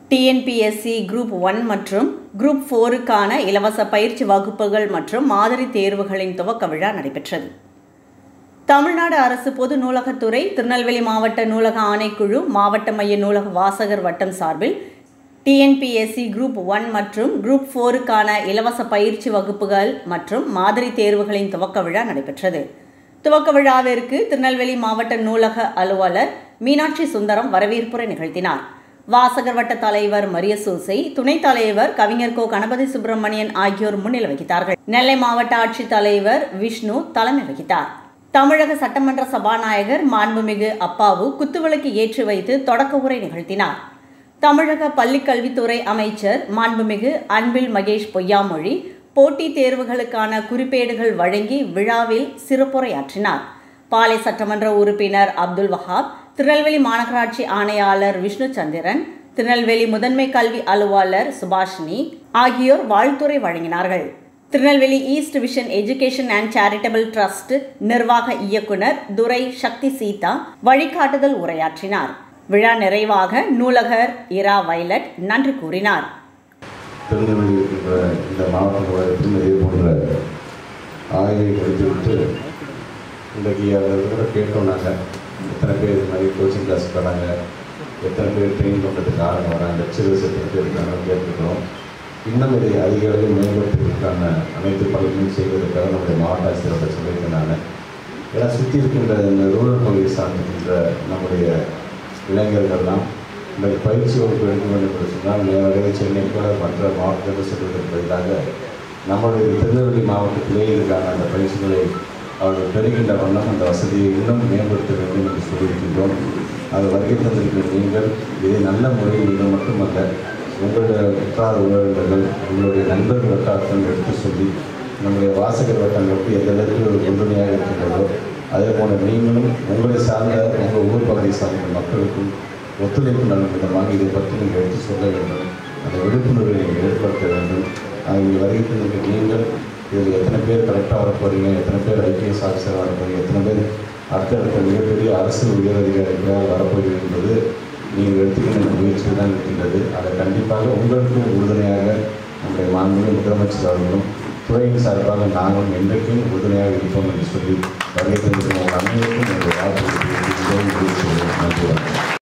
TNPSC group one மற்றும் group ஃபோருக்கான இலவச பயிற்சி வகுப்புகள் மற்றும் மாதிரி தேர்வுகளின் துவக்க விழா நடைபெற்றது தமிழ்நாடு அரசு பொது நூலகத்துறை திருநெல்வேலி மாவட்ட நூலக ஆணைக்குழு மாவட்ட மைய நூலக வாசகர் வட்டம் சார்பில் டிஎன்பிஎஸ்சி குரூப் ஒன் மற்றும் குரூப் ஃபோருக்கான இலவச பயிற்சி வகுப்புகள் மற்றும் மாதிரி தேர்வுகளின் துவக்க விழா நடைபெற்றது துவக்க விழாவிற்கு திருநெல்வேலி மாவட்ட நூலக அலுவலர் மீனாட்சி சுந்தரம் வரவேற்புரை நிகழ்த்தினார் வாசகர் வட்ட தலைவர் மரியசூசை துணைத் தலைவர் கவிஞர் கோ கணபதி சுப்பிரமணியன் ஆகியோர் முன்னிலை வகித்தார்கள் நெல்லை மாவட்ட ஆட்சித் தலைவர் விஷ்ணு தலைமை வகித்தார் தமிழக சட்டமன்ற சபாநாயகர் மாண்புமிகு அப்பாவு குத்துவிளக்கு ஏற்றி வைத்து தொடக்க உரை நிகழ்த்தினார் தமிழக பள்ளிக்கல்வித்துறை அமைச்சர் மாண்புமிகு அன்பில் மகேஷ் பொய்யாமொழி போட்டித் தேர்வுகளுக்கான குறிப்பேடுகள் வழங்கி விழாவில் சிறப்புரையாற்றினார் பாலை சட்டமன்ற உறுப்பினர் அப்துல் வஹாப் திருநெல்வேலி மாநகராட்சி ஆணையாளர் விஷ்ணு சந்திரன் திருநெல்வேலி முதன்மை கல்வி அலுவலர் சுபாஷினி ஆகியோர் வாழ்த்துரை வழங்கினார்கள் Tirunelveli east vision education and charitable trust நிர்வாக இயக்குனர் துரை சக்தி சீதா வழிகாட்டுதல் உரையாற்றினார் விழா நிறைவாக நூலகர் இரா வைலட் நன்றி கூறினார் திருநெல்வேலி இருக்கின்ற இந்த மாவட்ட நிர்வாகத்தில் இதே போன்ற ஆய்வை முடித்துவிட்டு இன்றைக்கு அதில் கூட கேட்டோம் நாங்கள் எத்தனை பேர் இது மாதிரி கோச்சிங் கிளாஸ் வராங்க எத்தனை பேர் ட்ரெயின் பண்ணுறதுக்கு ஆரம்பம் வராங்க லெக்சரர்ஸ் எத்தனை பேர் இருக்காங்க கேட்டுருக்கிறோம் இன்னும் இதை அதிக அளவில் மேம்படுத்துவதற்கான அனைத்து பணிகளும் செய்வதற்காக நம்முடைய மாவட்ட ஆசிரியர்கிட்ட சொல்லியிருக்கேன் நான் ஏன்னா சுற்றி இருக்கின்ற இந்த ரூரல் பகுதியை சார்ந்திருக்கின்ற நம்முடைய இளைஞர்கள்லாம் இந்த பயிற்சி வகுப்பு எடுக்க வேண்டும் என்று சொன்னால் நேரடியாக சென்னை கூட மற்ற மாவட்டத்தில் செல்வதற்கு பதிலாக நம்முடைய திருநெல்வேலி மாவட்டத்திலே இதற்கான அந்த பயிற்சிகளை அவர்கள் பெறுகின்ற வண்ணம் அந்த வசதியை இன்னும் மேம்படுத்த வேண்டும் என்று சொல்லியிருக்கின்றோம் அது வருகை தந்திருக்கிற நீங்கள் இதை நல்ல முறையில் நீங்கள் மட்டுமல்ல உங்களுடைய உற்றார் உறவினர்கள் உங்களுடைய நண்பர்கள் வட்டாரத்தில் எடுத்து சொல்லி நம்முடைய வாசகர் வட்டங்களுக்கு எந்த அளவுக்கு ஒரு உறுதுணையாக இருக்கின்றதோ அதே போல நீங்களும் உங்களை சார்ந்த உங்கள் ஊர் பகுதியை சார்ந்த மக்களுக்கும் ஒத்துழைப்பு நல்கும் விதமாக இதை பற்றி நீங்கள் எடுத்து சொல்ல வேண்டும் அந்த விழிப்புணர்வை நீங்கள் ஏற்படுத்த வேண்டும் அது இங்கே வருகின்ற நீங்கள் இதில் எத்தனை பேர் கரெக்டாக வர போகிறீங்க எத்தனை பேர் ஐபிஎஸ் ஆஃபீஸர் வர போகிறீங்க எத்தனை பேர் அடுத்தடுத்த மிகப்பெரிய அரசு உயர் அதிகாரிகளாக வரப்போகிறீங்க என்பது நீங்கள் எடுத்துக்கின்ற முயற்சியில் தான் இருக்கின்றது அதை கண்டிப்பாக உங்களுக்கும் உறுதுணையாக நம்முடைய மாண்புமிகு முதலமைச்சர் அவர்களும் துறையின் சார்பாக நாங்களும் என்றைக்கும் உறுதுணையாக இருப்போம் என்று சொல்லி வருகை தந்திருக்கிற உங்கள் அனைவருக்கும் என்னுடைய வாழ்த்துக்களை தெரிவித்து நன்றி வணக்கம்